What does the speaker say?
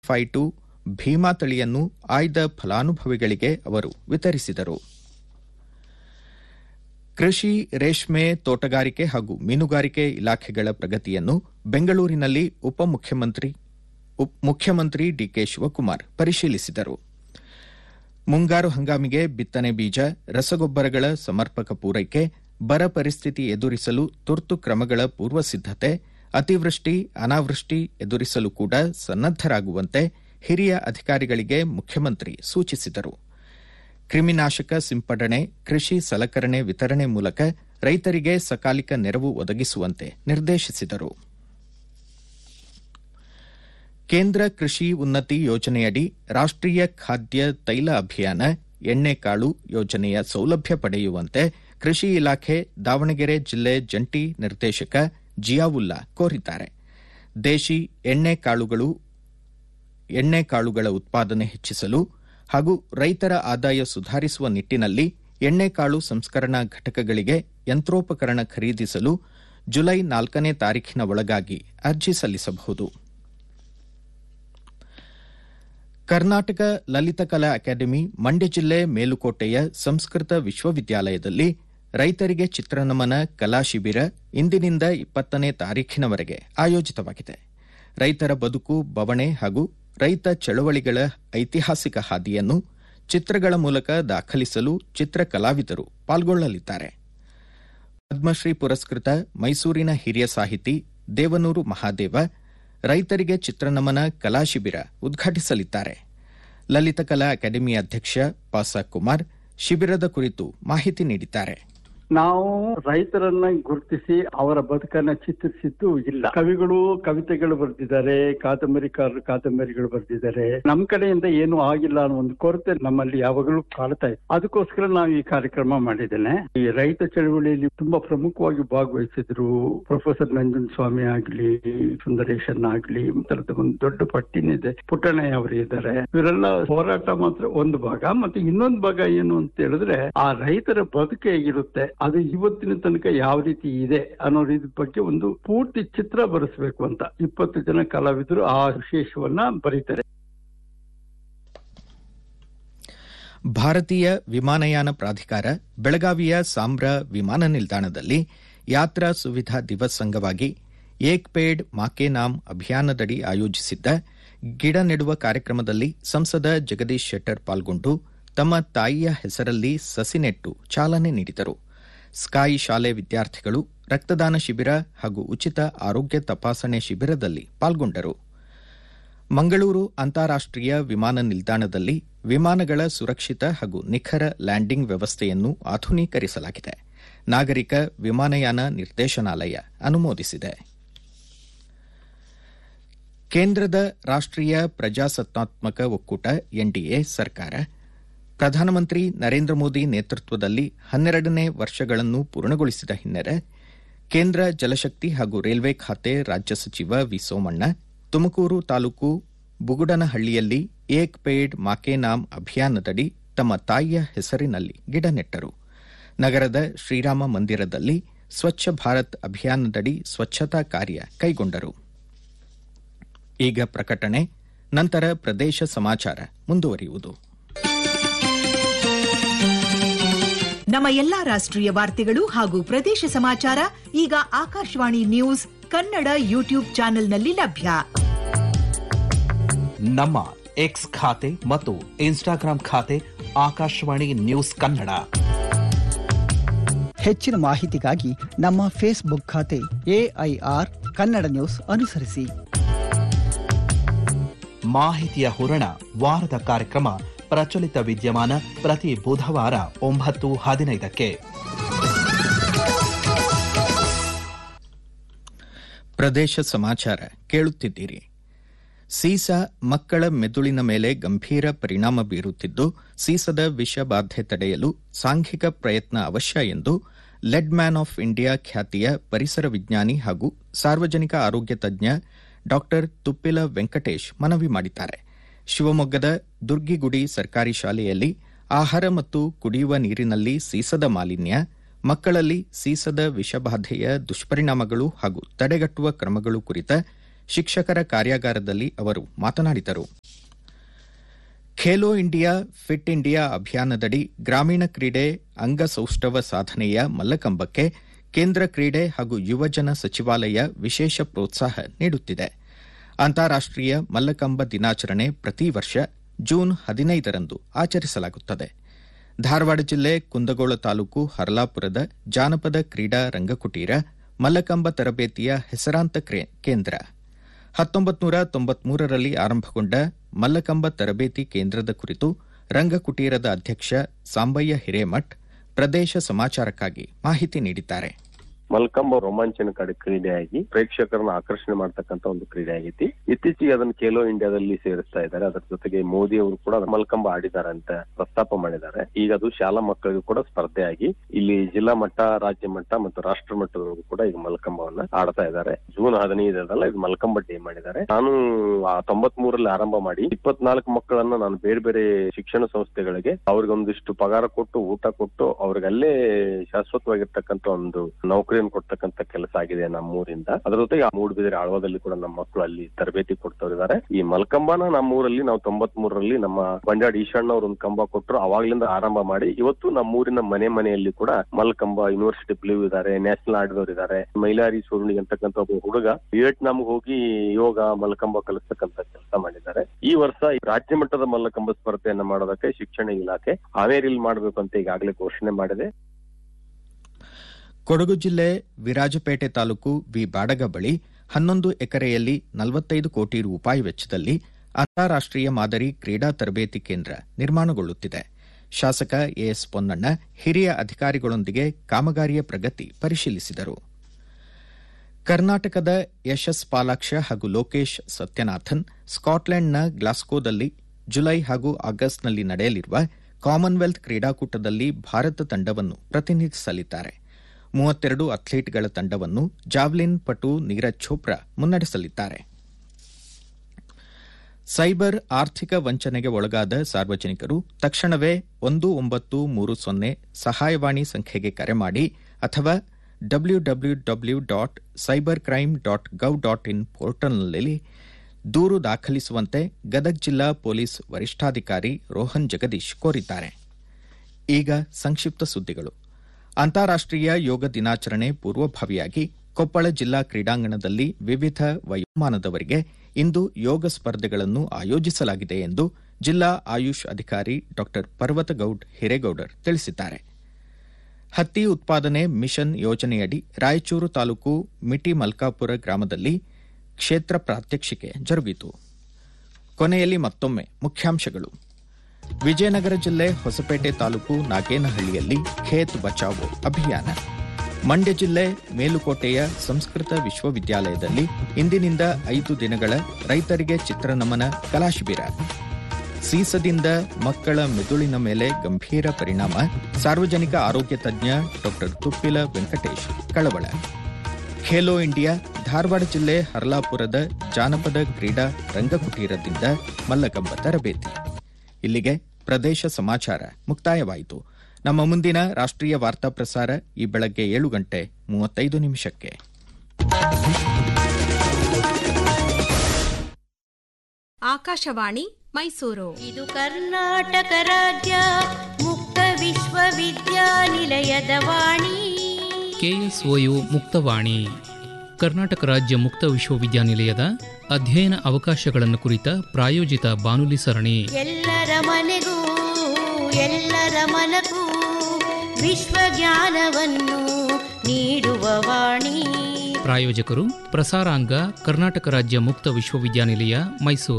five to Bima ತಳಿಯನ್ನು ಆಯ್ದ ಫಲಾನುಭವಿಗಳಿಗೆ ಅವರು ವಿತರಿಸಿದರು ಕೃಷಿ ರೇಷ್ಮೆ ತೋಟಗಾರಿಕೆ ಹಾಗೂ ಮೀನುಗಾರಿಕೆ ಇಲಾಖೆಗಳ ಪ್ರಗತಿಯನ್ನು ಬೆಂಗಳೂರಿನಲ್ಲಿ ಉಪಮುಖ್ಯಮಂತ್ರಿ ಮುಖ್ಯಮಂತ್ರಿ ಡಿಕೆ ಶಿವಕುಮಾರ್ ಪರಿಶೀಲಿಸಿದರು ಮುಂಗಾರು ಹಂಗಾಮಿಗೆ ಬಿತ್ತನೆ ಬೀಜ ರಸಗೊಬ್ಬರಗಳ ಸಮರ್ಪಕ ಪೂರೈಕೆ ಬರ ಪರಿಸ್ಥಿತಿ ಎದುರಿಸಲು ತುರ್ತು ಕ್ರಮಗಳ ಪೂರ್ವ ಸಿದ್ದತೆ ಅತಿವೃಷ್ಟಿ ಅನಾವೃಷ್ಟಿ ಎದುರಿಸಲು ಕೂಡ ಸನ್ನದ್ದರಾಗುವಂತೆ ಹಿರಿಯ ಅಧಿಕಾರಿಗಳಿಗೆ ಮುಖ್ಯಮಂತ್ರಿ ಸೂಚಿಸಿದರು ಕ್ರಿಮಿನಾಶಕ ಸಿಂಪಡಣೆ ಕೃಷಿ ಸಲಕರಣೆ ವಿತರಣೆ ಮೂಲಕ ರೈತರಿಗೆ ಸಕಾಲಿಕ ನೆರವು ಒದಗಿಸುವಂತೆ ನಿರ್ದೇಶಿಸಿದರು ಕೇಂದ್ರ ಕೃಷಿ ಉನ್ನತಿ ಯೋಜನೆಯಡಿ ರಾಷ್ಟೀಯ ಖಾದ್ಯ ತೈಲ ಅಭಿಯಾನ ಎಣ್ಣೆಕಾಳು ಯೋಜನೆಯ ಸೌಲಭ್ಯ ಪಡೆಯುವಂತೆ ಕೃಷಿ ಇಲಾಖೆ ದಾವಣಗೆರೆ ಜಿಲ್ಲೆ ಜಂಟಿ ನಿರ್ದೇಶಕ ಜಿಯಾವುಲ್ಲಾ ಕೋರಿದ್ದಾರೆ ದೇಶಿ ಎಣ್ಣೆಕಾಳುಗಳು ಎಣ್ಣೆಕಾಳುಗಳ ಉತ್ಪಾದನೆ ಹೆಚ್ಚಿಸಲು ಹಾಗೂ ರೈತರ ಆದಾಯ ಸುಧಾರಿಸುವ ನಿಟ್ಟಿನಲ್ಲಿ ಎಣ್ಣೆಕಾಳು ಸಂಸ್ಕರಣಾ ಘಟಕಗಳಿಗೆ ಯಂತ್ರೋಪಕರಣ ಖರೀದಿಸಲು ಜುಲೈ ನಾಲ್ಕನೇ ತಾರೀಖಿನ ಒಳಗಾಗಿ ಅರ್ಜಿ ಸಲ್ಲಿಸಬಹುದು ಕರ್ನಾಟಕ ಲಲಿತಕಲಾ ಅಕಾಡೆಮಿ ಮಂಡ್ಯ ಜಿಲ್ಲೆ ಮೇಲುಕೋಟೆಯ ಸಂಸ್ಕೃತ ವಿಶ್ವವಿದ್ಯಾಲಯದಲ್ಲಿ ರೈತರಿಗೆ ಚಿತ್ರನಮನ ಕಲಾ ಶಿಬಿರ ಇಂದಿನಿಂದ ಇಪ್ಪತ್ತನೇ ತಾರೀಖಿನವರೆಗೆ ಆಯೋಜಿತವಾಗಿದೆ ರೈತರ ಬದುಕು ಬವಣೆ ಹಾಗೂ ರೈತ ಚಳವಳಿಗಳ ಐತಿಹಾಸಿಕ ಹಾದಿಯನ್ನು ಚಿತ್ರಗಳ ಮೂಲಕ ದಾಖಲಿಸಲು ಚಿತ್ರ ಕಲಾವಿದರು ಪಾಲ್ಗೊಳ್ಳಲಿದ್ದಾರೆ ಪದ್ಮಶ್ರೀ ಪುರಸ್ಕೃತ ಮೈಸೂರಿನ ಹಿರಿಯ ಸಾಹಿತಿ ದೇವನೂರು ಮಹಾದೇವ ರೈತರಿಗೆ ಚಿತ್ರನಮನ ಕಲಾ ಶಿಬಿರ ಉದ್ಘಾಟಿಸಲಿದ್ದಾರೆ ಲಲಿತಕಲಾ ಅಕಾಡೆಮಿ ಅಧ್ಯಕ್ಷ ಪಾಸ ಕುಮಾರ್ ಶಿಬಿರದ ಕುರಿತು ಮಾಹಿತಿ ನೀಡಿದ್ದಾರೆ ನಾವು ರೈತರನ್ನ ಗುರುತಿಸಿ ಅವರ ಬದುಕನ್ನ ಚಿತ್ರಿಸಿದ್ದು ಇಲ್ಲ ಕವಿಗಳು ಕವಿತೆಗಳು ಬರೆದಿದ್ದಾರೆ ಕಾದಂಬರಿಕಾರರು ಕಾದಂಬರಿಗಳು ಬರೆದಿದ್ದಾರೆ ನಮ್ ಕಡೆಯಿಂದ ಏನು ಆಗಿಲ್ಲ ಅನ್ನೋ ಒಂದು ಕೊರತೆ ನಮ್ಮಲ್ಲಿ ಯಾವಾಗಲೂ ಕಾಡ್ತಾ ಇದೆ ಅದಕ್ಕೋಸ್ಕರ ನಾವು ಈ ಕಾರ್ಯಕ್ರಮ ಮಾಡಿದ್ದೇನೆ ಈ ರೈತ ಚಳವಳಿಯಲ್ಲಿ ತುಂಬಾ ಪ್ರಮುಖವಾಗಿ ಭಾಗವಹಿಸಿದ್ರು ಪ್ರೊಫೆಸರ್ ನಂಜನ್ ಸ್ವಾಮಿ ಆಗ್ಲಿ ಸುಂದರೇಶನ್ ಆಗ್ಲಿ ತರದ ಒಂದು ದೊಡ್ಡ ಪಟ್ಟಿನಿದೆ ಪುಟ್ಟಣ್ಣಯ್ಯ ಅವರು ಇದ್ದಾರೆ ಇವರೆಲ್ಲ ಹೋರಾಟ ಮಾತ್ರ ಒಂದು ಭಾಗ ಮತ್ತೆ ಇನ್ನೊಂದು ಭಾಗ ಏನು ಅಂತ ಹೇಳಿದ್ರೆ ಆ ರೈತರ ಬದುಕು ಹೇಗಿರುತ್ತೆ ಅದು ಇವತ್ತಿನ ತನಕ ಯಾವ ರೀತಿ ಇದೆ ಅನ್ನೋ ರೀತಿ ಬಗ್ಗೆ ಒಂದು ಪೂರ್ತಿ ಚಿತ್ರ ಬರೆಸಬೇಕು ಅಂತ ಇಪ್ಪತ್ತು ಜನ ಕಲಾವಿದರು ಆ ವಿಶೇಷವನ್ನ ಬರೀತಾರೆ ಭಾರತೀಯ ವಿಮಾನಯಾನ ಪ್ರಾಧಿಕಾರ ಬೆಳಗಾವಿಯ ಸಾಂಬ್ರಾ ವಿಮಾನ ನಿಲ್ದಾಣದಲ್ಲಿ ಯಾತ್ರಾ ಸುವಿಧಾ ದಿವಸ್ ಅಂಗವಾಗಿ ಏಕ್ ಪೇಡ್ ಮಾಕೆ ನಾಮ್ ಅಭಿಯಾನದಡಿ ಆಯೋಜಿಸಿದ್ದ ಗಿಡ ನೆಡುವ ಕಾರ್ಯಕ್ರಮದಲ್ಲಿ ಸಂಸದ ಜಗದೀಶ್ ಶೆಟ್ಟರ್ ಪಾಲ್ಗೊಂಡು ತಮ್ಮ ತಾಯಿಯ ಹೆಸರಲ್ಲಿ ಸಸಿ ನೆಟ್ಟು ಚಾಲನೆ ನೀಡಿದರು ಸ್ಕಾಯಿ ಶಾಲೆ ವಿದ್ಯಾರ್ಥಿಗಳು ರಕ್ತದಾನ ಶಿಬಿರ ಹಾಗೂ ಉಚಿತ ಆರೋಗ್ಯ ತಪಾಸಣೆ ಶಿಬಿರದಲ್ಲಿ ಪಾಲ್ಗೊಂಡರು ಮಂಗಳೂರು ಅಂತಾರಾಷ್ಟೀಯ ವಿಮಾನ ನಿಲ್ದಾಣದಲ್ಲಿ ವಿಮಾನಗಳ ಸುರಕ್ಷಿತ ಹಾಗೂ ನಿಖರ ಲ್ಯಾಂಡಿಂಗ್ ವ್ಯವಸ್ಥೆಯನ್ನು ಆಧುನೀಕರಿಸಲಾಗಿದೆ ನಾಗರಿಕ ವಿಮಾನಯಾನ ನಿರ್ದೇಶನಾಲಯ ಅನುಮೋದಿಸಿದೆ ಕೇಂದ್ರದ ರಾಷ್ಟೀಯ ಪ್ರಜಾಸತ್ತಾತ್ಮಕ ಒಕ್ಕೂಟ ಎನ್ಡಿಎ ಸರ್ಕಾರ ಪ್ರಧಾನಮಂತ್ರಿ ನರೇಂದ್ರ ಮೋದಿ ನೇತೃತ್ವದಲ್ಲಿ ಹನ್ನೆರಡನೇ ವರ್ಷಗಳನ್ನು ಪೂರ್ಣಗೊಳಿಸಿದ ಹಿನ್ನೆಲೆ ಕೇಂದ್ರ ಜಲಶಕ್ತಿ ಹಾಗೂ ರೈಲ್ವೆ ಖಾತೆ ರಾಜ್ಯ ಸಚಿವ ವಿ ಸೋಮಣ್ಣ ತುಮಕೂರು ತಾಲೂಕು ಬುಗುಡನಹಳ್ಳಿಯಲ್ಲಿ ಏಕ್ ಪೇಡ್ ಮಾಕೆ ನಾಮ್ ಅಭಿಯಾನದಡಿ ತಮ್ಮ ತಾಯಿಯ ಹೆಸರಿನಲ್ಲಿ ಗಿಡ ನೆಟ್ಟರು ನಗರದ ಶ್ರೀರಾಮ ಮಂದಿರದಲ್ಲಿ ಸ್ವಚ್ಛ ಭಾರತ್ ಅಭಿಯಾನದಡಿ ಸ್ವಚ್ಛತಾ ಕಾರ್ಯ ಕೈಗೊಂಡರು ಈಗ ಪ್ರಕಟಣೆ ನಂತರ ಪ್ರದೇಶ ಸಮಾಚಾರ ಮುಂದುವರಿಯುವುದು ನಮ್ಮ ಎಲ್ಲಾ ರಾಷ್ಟ್ರೀಯ ವಾರ್ತೆಗಳು ಹಾಗೂ ಪ್ರದೇಶ ಸಮಾಚಾರ ಈಗ ಆಕಾಶವಾಣಿ ನ್ಯೂಸ್ ಕನ್ನಡ ಯೂಟ್ಯೂಬ್ ಚಾನೆಲ್ನಲ್ಲಿ ಲಭ್ಯ ನಮ್ಮ ಎಕ್ಸ್ ಖಾತೆ ಮತ್ತು ಇನ್ಸ್ಟಾಗ್ರಾಂ ಖಾತೆ ಆಕಾಶವಾಣಿ ನ್ಯೂಸ್ ಕನ್ನಡ ಹೆಚ್ಚಿನ ಮಾಹಿತಿಗಾಗಿ ನಮ್ಮ ಫೇಸ್ಬುಕ್ ಖಾತೆ ಎಐಆರ್ ಕನ್ನಡ ನ್ಯೂಸ್ ಅನುಸರಿಸಿ ಮಾಹಿತಿಯ ಹೂರಣ ವಾರದ ಕಾರ್ಯಕ್ರಮ ಪ್ರಚಲಿತ ವಿದ್ಯಮಾನ ಪ್ರತಿ ಬುಧವಾರ ಒಂಬತ್ತು ಹದಿನೈದಕ್ಕೆ ಪ್ರದೇಶ ಸಮಾಚಾರ ಕೇಳುತ್ತಿದ್ದೀರಿ ಸೀಸ ಮಕ್ಕಳ ಮೆದುಳಿನ ಮೇಲೆ ಗಂಭೀರ ಪರಿಣಾಮ ಬೀರುತ್ತಿದ್ದು ಸೀಸದ ವಿಷಬಾಧೆ ತಡೆಯಲು ಸಾಂಘಿಕ ಪ್ರಯತ್ನ ಅವಶ್ಯ ಎಂದು ಲೆಡ್ ಮ್ಯಾನ್ ಆಫ್ ಇಂಡಿಯಾ ಖ್ಯಾತಿಯ ಪರಿಸರ ವಿಜ್ಞಾನಿ ಹಾಗೂ ಸಾರ್ವಜನಿಕ ಆರೋಗ್ಯ ತಜ್ಞ ಡಾ ತುಪ್ಪಿಲ ವೆಂಕಟೇಶ್ ಮನವಿ ಮಾಡಿದ್ದಾರೆ ಶಿವಮೊಗ್ಗದ ದುರ್ಗಿಗುಡಿ ಸರ್ಕಾರಿ ಶಾಲೆಯಲ್ಲಿ ಆಹಾರ ಮತ್ತು ಕುಡಿಯುವ ನೀರಿನಲ್ಲಿ ಸೀಸದ ಮಾಲಿನ್ಯ ಮಕ್ಕಳಲ್ಲಿ ಸೀಸದ ವಿಷಬಾಧೆಯ ದುಷ್ಪರಿಣಾಮಗಳು ಹಾಗೂ ತಡೆಗಟ್ಟುವ ಕ್ರಮಗಳು ಕುರಿತ ಶಿಕ್ಷಕರ ಕಾರ್ಯಾಗಾರದಲ್ಲಿ ಅವರು ಮಾತನಾಡಿದರು ಖೇಲೋ ಇಂಡಿಯಾ ಫಿಟ್ ಇಂಡಿಯಾ ಅಭಿಯಾನದಡಿ ಗ್ರಾಮೀಣ ಕ್ರೀಡೆ ಅಂಗಸೌಷ್ಠವ ಸಾಧನೆಯ ಮಲ್ಲಕಂಬಕ್ಕೆ ಕೇಂದ್ರ ಕ್ರೀಡೆ ಹಾಗೂ ಯುವಜನ ಸಚಿವಾಲಯ ವಿಶೇಷ ಪ್ರೋತ್ಸಾಹ ನೀಡುತ್ತಿದೆ ಅಂತಾರಾಷ್ಟೀಯ ಮಲ್ಲಕಂಬ ದಿನಾಚರಣೆ ಪ್ರತಿ ವರ್ಷ ಜೂನ್ ಹದಿನೈದರಂದು ಆಚರಿಸಲಾಗುತ್ತದೆ ಧಾರವಾಡ ಜಿಲ್ಲೆ ಕುಂದಗೋಳ ತಾಲೂಕು ಹರ್ಲಾಪುರದ ಜಾನಪದ ಕ್ರೀಡಾ ರಂಗಕುಟೀರ ಮಲ್ಲಕಂಬ ತರಬೇತಿಯ ಹೆಸರಾಂತ ಕೇಂದ್ರ ಹತ್ತೊಂಬತ್ತು ನೂರ ತೊಂಬತ್ಮೂರರಲ್ಲಿ ಆರಂಭಗೊಂಡ ಮಲ್ಲಕಂಬ ತರಬೇತಿ ಕೇಂದ್ರದ ಕುರಿತು ರಂಗಕುಟೀರದ ಅಧ್ಯಕ್ಷ ಸಾಂಬಯ್ಯ ಹಿರೇಮಠ್ ಪ್ರದೇಶ ಸಮಾಚಾರಕ್ಕಾಗಿ ಮಾಹಿತಿ ನೀಡಿದ್ದಾರೆ ಮಲ್ಕಂಬ ರೋಮಾಂಚನಕಾರಿ ಕ್ರೀಡೆಯಾಗಿ ಪ್ರೇಕ್ಷಕರನ್ನ ಆಕರ್ಷಣೆ ಮಾಡ್ತಕ್ಕಂತ ಒಂದು ಕ್ರೀಡೆ ಆಗೈತಿ ಇತ್ತೀಚೆಗೆ ಅದನ್ನ ಖೇಲೋ ಇಂಡಿಯಾದಲ್ಲಿ ಸೇರಿಸ್ತಾ ಇದ್ದಾರೆ ಅದರ ಜೊತೆಗೆ ಮೋದಿ ಅವರು ಕೂಡ ಮಲ್ಕಂಬ ಆಡಿದ್ದಾರೆ ಅಂತ ಪ್ರಸ್ತಾಪ ಮಾಡಿದ್ದಾರೆ ಈಗ ಅದು ಶಾಲಾ ಮಕ್ಕಳಿಗೂ ಕೂಡ ಸ್ಪರ್ಧೆ ಆಗಿ ಇಲ್ಲಿ ಜಿಲ್ಲಾ ಮಟ್ಟ ರಾಜ್ಯ ಮಟ್ಟ ಮತ್ತು ರಾಷ್ಟ್ರ ಮಟ್ಟದವರೆಗೂ ಕೂಡ ಈಗ ಮಲ್ಕಂಬವನ್ನ ಆಡ್ತಾ ಇದ್ದಾರೆ ಜೂನ್ ಹದಿನೈದರಲ್ಲ ಇದು ಮಲ್ಕಂಬ ಡೇ ಮಾಡಿದ್ದಾರೆ ನಾನು ತೊಂಬತ್ ಮೂರಲ್ಲಿ ಆರಂಭ ಮಾಡಿ ಇಪ್ಪತ್ನಾಲ್ಕು ಮಕ್ಕಳನ್ನ ನಾನು ಬೇರೆ ಬೇರೆ ಶಿಕ್ಷಣ ಸಂಸ್ಥೆಗಳಿಗೆ ಅವ್ರಿಗೆ ಒಂದಿಷ್ಟು ಪಗಾರ ಕೊಟ್ಟು ಊಟ ಕೊಟ್ಟು ಅವ್ರಿಗೆ ಅಲ್ಲೇ ಶಾಶ್ವತವಾಗಿರ್ತಕ್ಕಂಥ ಒಂದು ನೌಕರಿ ಕೊಡ್ತಕ್ಕಂತ ಕೆಲಸ ಆಗಿದೆ ನಮ್ಮೂರಿಂದ ಅದರ ಜೊತೆಗೆ ಮೂಡುಬಿದಿರೆ ಆಳ್ವದಲ್ಲಿ ಕೂಡ ನಮ್ಮ ಮಕ್ಕಳು ಅಲ್ಲಿ ತರಬೇತಿ ಕೊಡ್ತವ್ರಿದ್ದಾರೆ ಈ ಮಲ್ಕಂಬನ ನಮ್ಮೂರಲ್ಲಿ ನಾವು ತೊಂಬತ್ ಮೂರರಲ್ಲಿ ನಮ್ಮ ಬಂಡಾಡ್ ಈಶಣ್ಣ ಅವ್ರು ಒಂದು ಕಂಬ ಕೊಟ್ಟರು ಅವಾಗ್ಲಿಂದ ಆರಂಭ ಮಾಡಿ ಇವತ್ತು ನಮ್ಮೂರಿನ ಮನೆ ಮನೆಯಲ್ಲಿ ಕೂಡ ಮಲ್ಕಂಬ ಯೂನಿವರ್ಸಿಟಿ ಪ್ಲೇವ್ ಇದ್ದಾರೆ ನ್ಯಾಷನಲ್ ಆಡಿದವರು ಇದ್ದಾರೆ ಮೈಲಾರಿ ಸೂರ್ಣಿ ಅಂತಕ್ಕಂಥ ಒಬ್ಬ ಹುಡುಗ ವಿಯೆಟ್ನಾಂಗೆ ಹೋಗಿ ಯೋಗ ಮಲ್ಕಂಬ ಕಲಿಸ್ತಕ್ಕಂತ ಕೆಲಸ ಮಾಡಿದ್ದಾರೆ ಈ ವರ್ಷ ರಾಜ್ಯ ಮಟ್ಟದ ಮಲ್ಲಕಂಬ ಸ್ಪರ್ಧೆಯನ್ನ ಮಾಡೋದಕ್ಕೆ ಶಿಕ್ಷಣ ಇಲಾಖೆ ಹಾವೇರಿಯಲ್ಲಿ ಮಾಡಬೇಕು ಅಂತ ಈಗಾಗಲೇ ಘೋಷಣೆ ಮಾಡಿದೆ ಕೊಡಗು ಜಿಲ್ಲೆ ವಿರಾಜಪೇಟೆ ತಾಲೂಕು ವಿ ಬಾಡಗ ಬಳಿ ಹನ್ನೊಂದು ಎಕರೆಯಲ್ಲಿ ನಲವತ್ತೈದು ಕೋಟಿ ರೂಪಾಯಿ ವೆಚ್ಚದಲ್ಲಿ ಅಂತಾರಾಷ್ಟೀಯ ಮಾದರಿ ಕ್ರೀಡಾ ತರಬೇತಿ ಕೇಂದ್ರ ನಿರ್ಮಾಣಗೊಳ್ಳುತ್ತಿದೆ ಶಾಸಕ ಎಎಸ್ ಪೊನ್ನಣ್ಣ ಹಿರಿಯ ಅಧಿಕಾರಿಗಳೊಂದಿಗೆ ಕಾಮಗಾರಿಯ ಪ್ರಗತಿ ಪರಿಶೀಲಿಸಿದರು ಕರ್ನಾಟಕದ ಯಶಸ್ ಪಾಲಾಕ್ಷ ಹಾಗೂ ಲೋಕೇಶ್ ಸತ್ಯನಾಥನ್ ಸ್ಕಾಟ್ಲೆಂಡ್ನ ಗ್ಲಾಸ್ಕೋದಲ್ಲಿ ಜುಲೈ ಹಾಗೂ ಆಗಸ್ಟ್ನಲ್ಲಿ ನಡೆಯಲಿರುವ ಕಾಮನ್ವೆಲ್ತ್ ಕ್ರೀಡಾಕೂಟದಲ್ಲಿ ಭಾರತ ತಂಡವನ್ನು ಪ್ರತಿನಿಧಿಸಲಿದ್ದಾರೆ ಮೂವತ್ತೆರಡು ಅಥ್ಲೀಟ್ಗಳ ತಂಡವನ್ನು ಜಾವ್ಲಿನ್ ಪಟು ನೀರಜ್ ಚೋಪ್ರಾ ಮುನ್ನಡೆಸಲಿದ್ದಾರೆ ಸೈಬರ್ ಆರ್ಥಿಕ ವಂಚನೆಗೆ ಒಳಗಾದ ಸಾರ್ವಜನಿಕರು ತಕ್ಷಣವೇ ಒಂದು ಒಂಬತ್ತು ಮೂರು ಸೊನ್ನೆ ಸಹಾಯವಾಣಿ ಸಂಖ್ಯೆಗೆ ಕರೆ ಮಾಡಿ ಅಥವಾ W W W dot cyber crime dot gov dot in ಪೋರ್ಟಲ್ನಲ್ಲಿ ದೂರು ದಾಖಲಿಸುವಂತೆ ಗದಗ್ ಜಿಲ್ಲಾ ಪೊಲೀಸ್ ವರಿಷ್ಠಾಧಿಕಾರಿ ರೋಹನ್ ಜಗದೀಶ್ ಕೋರಿದ್ದಾರೆ ಈಗ ಸಂಕ್ಷಿಪ್ತ ಸುದ್ದಿಗಳು ಅಂತಾರಾಷ್ಟೀಯ ಯೋಗ ದಿನಾಚರಣೆ ಪೂರ್ವಭಾವಿಯಾಗಿ ಕೊಪ್ಪಳ ಜಿಲ್ಲಾ ಕ್ರೀಡಾಂಗಣದಲ್ಲಿ ವಿವಿಧ ವಯೋಮಾನದವರಿಗೆ ಇಂದು ಯೋಗ ಸ್ಪರ್ಧೆಗಳನ್ನು ಆಯೋಜಿಸಲಾಗಿದೆ ಎಂದು ಜಿಲ್ಲಾ ಆಯುಷ್ ಅಧಿಕಾರಿ ಡಾ ಪರ್ವತಗೌಡ್ ಹಿರೇಗೌಡರ್ ತಿಳಿಸಿದ್ದಾರೆ ಹತ್ತಿ ಉತ್ಪಾದನೆ ಮಿಷನ್ ಯೋಜನೆಯಡಿ ರಾಯಚೂರು ತಾಲೂಕು ಮಿಟಿ ಮಲ್ಕಾಪುರ ಗ್ರಾಮದಲ್ಲಿ ಕ್ಷೇತ್ರ ಪ್ರಾತ್ಯಕ್ಷಿಕೆ ಜರುಗಿತು ಕೊನೆಯಲ್ಲಿ ಮತ್ತೊಮ್ಮೆ ಮುಖ್ಯಾಂಶಗಳು ವಿಜಯನಗರ ಜಿಲ್ಲೆ ಹೊಸಪೇಟೆ ತಾಲೂಕು ನಾಗೇನಹಳ್ಳಿಯಲ್ಲಿ ಖೇತ್ ಬಚಾವೋ ಅಭಿಯಾನ ಮಂಡ್ಯ ಜಿಲ್ಲೆ ಮೇಲುಕೋಟೆಯ ಸಂಸ್ಕೃತ ವಿಶ್ವವಿದ್ಯಾಲಯದಲ್ಲಿ ಇಂದಿನಿಂದ ಐದು ದಿನಗಳ ರೈತರಿಗೆ ಚಿತ್ರನಮನ ಕಲಾಶಿಬಿರ ಸೀಸದಿಂದ ಮಕ್ಕಳ ಮೆದುಳಿನ ಮೇಲೆ ಗಂಭೀರ ಪರಿಣಾಮ ಸಾರ್ವಜನಿಕ ಆರೋಗ್ಯ ತಜ್ಞ ಡಾ ತುಪ್ಪಿಲ ವೆಂಕಟೇಶ್ ಕಳವಳ ಖೇಲೋ ಇಂಡಿಯಾ ಧಾರವಾಡ ಜಿಲ್ಲೆ ಹರ್ಲಾಪುರದ ಜಾನಪದ ಕ್ರೀಡಾ ರಂಗಕುಟೀರದಿಂದ ಮಲ್ಲಕಂಬ ತರಬೇತಿ ಇಲ್ಲಿಗೆ ಪ್ರದೇಶ ಸಮಾಚಾರ ಮುಕ್ತಾಯವಾಯಿತು ನಮ್ಮ ಮುಂದಿನ ರಾಷ್ಟ್ರೀಯ ವಾರ್ತಾ ಪ್ರಸಾರ ಈ ಬೆಳಗ್ಗೆ ಏಳು ಗಂಟೆ ಮೂವತ್ತೈದು ನಿಮಿಷಕ್ಕೆ ಆಕಾಶವಾಣಿ ಮೈಸೂರು ಇದು ಕರ್ನಾಟಕ ರಾಜ್ಯ ಮುಕ್ತ ವಿಶ್ವವಿದ್ಯಾನಿಲಯದ ವಾಣಿ ಕೆಎಸ್ಒಯು ಮುಕ್ತವಾಣಿ ಕರ್ನಾಟಕ ರಾಜ್ಯ ಮುಕ್ತ ವಿಶ್ವವಿದ್ಯಾನಿಲಯದ ಅಧ್ಯಯನ ಅವಕಾಶಗಳನ್ನು ಕುರಿತ ಪ್ರಾಯೋಜಿತ ಬಾನುಲಿ ಸರಣಿ ಎಲ್ಲರ ಮನೆಗೂ ಎಲ್ಲರ ಮನಗೂ ವಿಶ್ವಜ್ಞಾನವನ್ನು ನೀಡುವ ವಾಣಿ ಪ್ರಾಯೋಜಕರು ಪ್ರಸಾರಾಂಗ ಕರ್ನಾಟಕ ರಾಜ್ಯ ಮುಕ್ತ ವಿಶ್ವವಿದ್ಯಾನಿಲಯ ಮೈಸೂರು